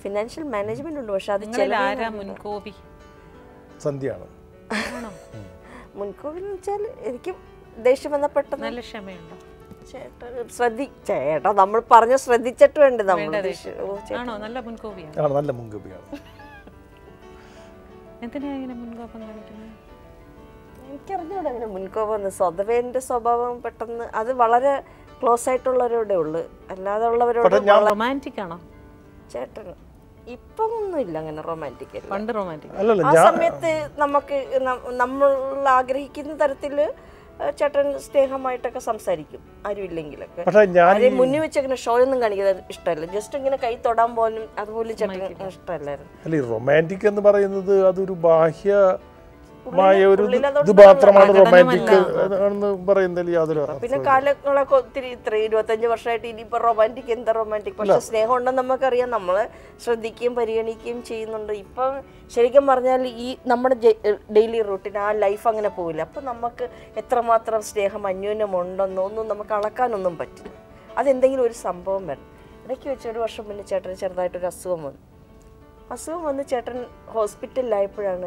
Financial management ഉണ്ട് പക്ഷെ അത് നിങ്ങളിൽ ആരാ മുൻകോപി സന്ധ്യയാണ് ആണോ മുൻകോപി എന്ന് വെച്ചാൽ എനിക്ക് ദേഷ്യം വന്ന പെട്ടെന്ന് നല്ല ക്ഷമയുണ്ടോ ചേട്ടൻ ശ്രദ്ധി ചേട്ടാ നമ്മൾ പറഞ്ഞ ശ്രദ്ധിച്ചിട്ട് വേണ്ട നമ്മൾ വേണ്ട ദേഷ്യം. ഓ, ചേട്ടാ. ആണോ നല്ല മുൻകോപിയാണ് ആണ് നല്ല മുൻകപ്പിയാണ് എന്തിനാ ഇങ്ങനെ മുൻകോപം കാണിക്കുന്നത് എനിക്കറിഞ്ഞൂടെ അങ്ങനെ മുൻകോപം എന്ന് സ്വതവേ എൻ്റെ സ്വഭാവം പെട്ടെന്ന് അത് വളരെ ക്ലോസ് ആയിട്ടുള്ളവരോടെ ഉള്ളു അല്ലാതെ ഉള്ളവരോട് ഞാൻ റൊമാൻറ്റിക് ആണോ ചേട്ടൻ ഇപ്പം ഒന്നും ഇല്ല അങ്ങനെ റൊമാൻറ്റിക് അല്ല പണ്ട് റൊമാൻറ്റിക് അല്ലല്ല ആ ഞാൻ സമയത്ത് നമുക്ക് ന- നമ്മൾ ആഗ്രഹിക്കുന്ന തരത്തില് ചേട്ടൻ സ്നേഹമായിട്ടൊക്കെ സംസാരിക്കും ആരും ഇല്ലെങ്കിലൊക്കെ പക്ഷെ ഞാൻ ആരെയും മുന്നിൽ വെച്ച് അങ്ങനെ ഷോ ഒന്നും കാണിക്കുന്നത് ഇഷ്ടമല്ല ജസ്റ്റ് ഇങ്ങനെ കൈ തൊടാൻ പോലും അതുപോലും ചേട്ടൻ ഇഷ്ടമല്ലായിരുന്നു അല്ല ഈ റൊമാൻറ്റിക് എന്ന് പറയുന്നത് അതൊരു ബാഹ്യമായ ഒരു ഉള്ളിൽ ഇത് അതുകൊണ്ട് മാത്രമാണ് റൊമാൻറ്റിക് ആണെന്ന് പറയുന്നതിൽ യാതൊരു പിന്നെ കാലങ്ങളൊക്കെ ഒത്തിരി ഇത്ര ഇരുപത്തഞ്ച് വർഷമായിട്ട് ഇനിയിപ്പോ റൊമാൻറ്റിക് എന്താ റൊമാൻറ്റിക് പക്ഷെ സ്നേഹം ഉണ്ടെന്ന് നമുക്കറിയാം നമ്മള് ശ്രദ്ധിക്കുകയും പരിഗണിക്കുകയും ചെയ്യുന്നുണ്ട് ഇപ്പം ശരിക്കും പറഞ്ഞാൽ ഈ നമ്മുടെ ഡെയിലി റൂട്ടീൻ ആ ലൈഫ് അങ്ങനെ പോവില്ല അപ്പൊ നമുക്ക് എത്രമാത്രം സ്നേഹം അന്യോന്യം ഉണ്ടെന്നോ ഒന്നും നമുക്ക് അളക്കാനൊന്നും പറ്റില്ല അതെന്തെങ്കിലും ഒരു സംഭവം വരണം ഇടയ്ക്ക് വെച്ച് ഒരു വർഷം മുന്നേ ചേട്ടന് ചെറുതായിട്ടൊരു അസുഖം വന്നു അസുഖം വന്ന് ചേട്ടൻ ഹോസ്പിറ്റലിലായപ്പോഴാണ്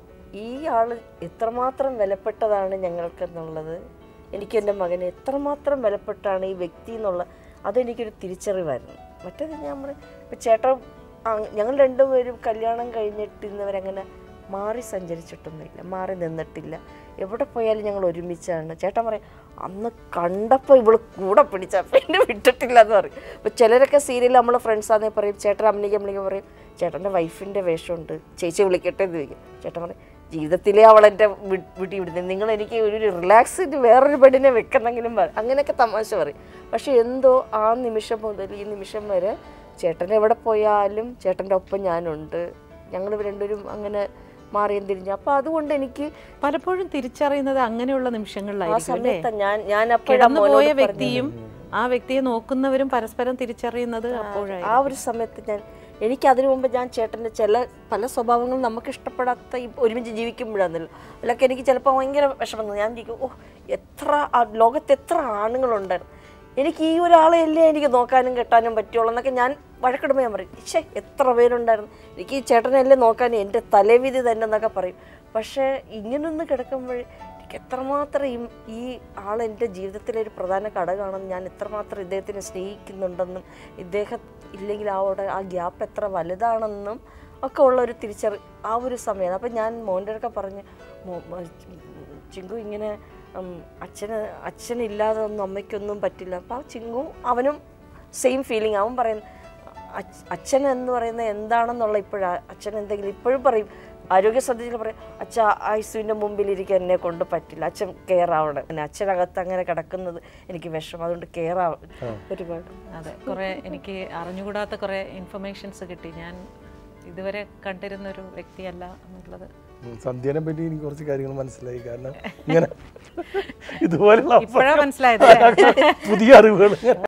ഈ ആള് എത്രമാത്രം വിലപ്പെട്ടതാണ് ഞങ്ങൾക്കെന്നുള്ളത് എനിക്ക് എൻ്റെ മകന് എത്രമാത്രം വിലപ്പെട്ടാണ് ഈ വ്യക്തി എന്നുള്ള അതെനിക്കൊരു തിരിച്ചറിവായിരുന്നു മറ്റേത് ഞാൻ പറയും ഇപ്പം ചേട്ടൻ ആ- ഞങ്ങൾ രണ്ടുപേരും കല്യാണം കഴിഞ്ഞിട്ട് ഇന്നവരങ്ങനെ മാറി സഞ്ചരിച്ചിട്ടൊന്നുമില്ല മാറി നിന്നിട്ടില്ല എവിടെ പോയാലും ഞങ്ങൾ ഒരുമിച്ചാണ് ചേട്ടൻ പറയും അന്ന് കണ്ടപ്പോൾ ഇവള് കൂടെ പിടിച്ച പിന്നെ വിട്ടിട്ടില്ല എന്ന് പറയും അപ്പോൾ ചിലരൊക്കെ സീരിയൽ നമ്മൾ ഫ്രണ്ട്സ് ആണെങ്കിൽ പറയും ചേട്ടൻ അമ്മണിക്ക് അമ്മണിക്ക് പറയും ചേട്ടൻ്റെ വൈഫിൻ്റെ വേഷമുണ്ട് ചേച്ചി വിളിക്കട്ടെ എന്ന് ചോദിക്കും ചേട്ടൻ പറയും ജീവിതത്തിലേ അവൾ എൻ്റെ വീട്ടിൽ വിടുന്നത് നിങ്ങൾ എനിക്ക് ഒരു റിലാക്സിന് വേറൊരു ബെഡിനെ വെക്കുന്നെങ്കിലും പറയും അങ്ങനെയൊക്കെ തമാശ പറയും പക്ഷെ എന്തോ ആ നിമിഷം മുതൽ ഈ നിമിഷം വരെ ചേട്ടൻ എവിടെ പോയാലും ചേട്ടൻ്റെ ഒപ്പം ഞാനുണ്ട് ഞങ്ങൾ രണ്ടുപേരും അങ്ങനെ മാറിയും തിരിഞ്ഞു അപ്പോൾ അതുകൊണ്ട് എനിക്ക് പലപ്പോഴും തിരിച്ചറിയുന്നത് അങ്ങനെയുള്ള ആ നിമിഷങ്ങളിലായിരിക്കും അല്ലേ സമയത്ത് ഞാൻ ഞാൻ അപ്പോഴാ കിടന്നുപോയ മോനോട് പറഞ്ഞത്. വ്യക്തിയും ആ വ്യക്തിയെ നോക്കുന്നവരും പരസ്പരം തിരിച്ചറിയുന്നത് അപ്പോഴായി ആ ഒരു സമയത്ത് ഞാൻ എനിക്ക് അതിനു മുമ്പ് ഞാൻ ചേട്ടൻ്റെ ചില പല സ്വഭാവങ്ങളും നമുക്ക് ഇഷ്ടപ്പെടാത്ത ഈ ഒരുമിച്ച് ജീവിക്കുമ്പോഴാണല്ലോ അതിലൊക്കെ എനിക്ക് ചിലപ്പോൾ ഭയങ്കര വിഷമം തോന്നും. ഞാൻ ചോദിക്കും ഓ എത്ര ആ- ലോകത്ത് എത്ര ആണുങ്ങളുണ്ടായിരുന്നു എനിക്ക് ഈ ഒരാളെ അല്ലേ എനിക്ക് നോക്കാനും കെട്ടാനും പറ്റുള്ളൂ എന്നൊക്കെ ഞാൻ വഴക്കിടുമ്പോൾ ഞാൻ പറയും പക്ഷേ എത്ര പേരുണ്ടായിരുന്നു എനിക്ക് ഈ ചേട്ടനല്ലേ നോക്കാനും എൻ്റെ തലവിധി തന്നെ എന്നൊക്കെ പറയും പക്ഷേ ഇങ്ങനൊന്ന് കിടക്കുമ്പോൾ എനിക്ക് എത്രമാത്രം ഈ ഈ ആൾ എൻ്റെ ജീവിതത്തിലെ ഒരു പ്രധാന ഘടകമാണെന്ന് ഞാൻ എത്രമാത്രം ഇദ്ദേഹത്തിനെ സ്നേഹിക്കുന്നുണ്ടെന്നും ഇദ്ദേഹം ഇല്ലെങ്കിൽ അവിടെ ആ ഗ്യാപ്പ് എത്ര വലുതാണെന്നും ഒക്കെ ഉള്ള ഒരു തിരിച്ചറി ആ ഒരു സമയം അപ്പം ഞാൻ മോൻ്റെ അടുക്ക പറഞ്ഞ് മോ- മോ- ചിങ്കു ഇങ്ങനെ ഉം, അച്ഛന് അച്ഛനില്ലാതെ ഒന്നും അമ്മയ്ക്കൊന്നും പറ്റില്ല അപ്പം ആ ചിങ്കു അവനും സെയിം ഫീലിംഗ് അവൻ പറയുന്നു അച്ഛ- അച്ഛൻ എന്ന് പറയുന്നത് എന്താണെന്നുള്ള ഇപ്പോഴാ അച്ഛൻ എന്തെങ്കിലും ഇപ്പോഴും പറയും ആരോഗ്യ ശ്രദ്ധിച്ചിട്ട് പറയും അച്ഛ ഐസുവിൻ്റെ മുമ്പിൽ ഇരിക്കാൻ എന്നെ കൊണ്ട് പറ്റില്ല അച്ഛൻ കെയർ ആവണം അങ്ങനെ അച്ഛനകത്ത് അങ്ങനെ കിടക്കുന്നത് എനിക്ക് വിഷമം അതുകൊണ്ട് കെയർ ആവണം ഒരുപാട് അതെ കുറെ എനിക്ക് അറിഞ്ഞുകൂടാത്ത കുറെ ഇൻഫർമേഷൻസ് കിട്ടി ഞാൻ ഇതുവരെ കണ്ടിരുന്ന ഒരു വ്യക്തിയല്ല എന്നുള്ളത് ഉം, സന്ധ്യനെ പറ്റി എനിക്ക് കുറച്ച് കാര്യങ്ങൾ മനസ്സിലായി കാരണം ഇങ്ങനെ ഇതുപോലുള്ള ഇപ്പോഴാ മനസ്സിലായത് പുതിയ അറിവുകൾ ഇങ്ങനെ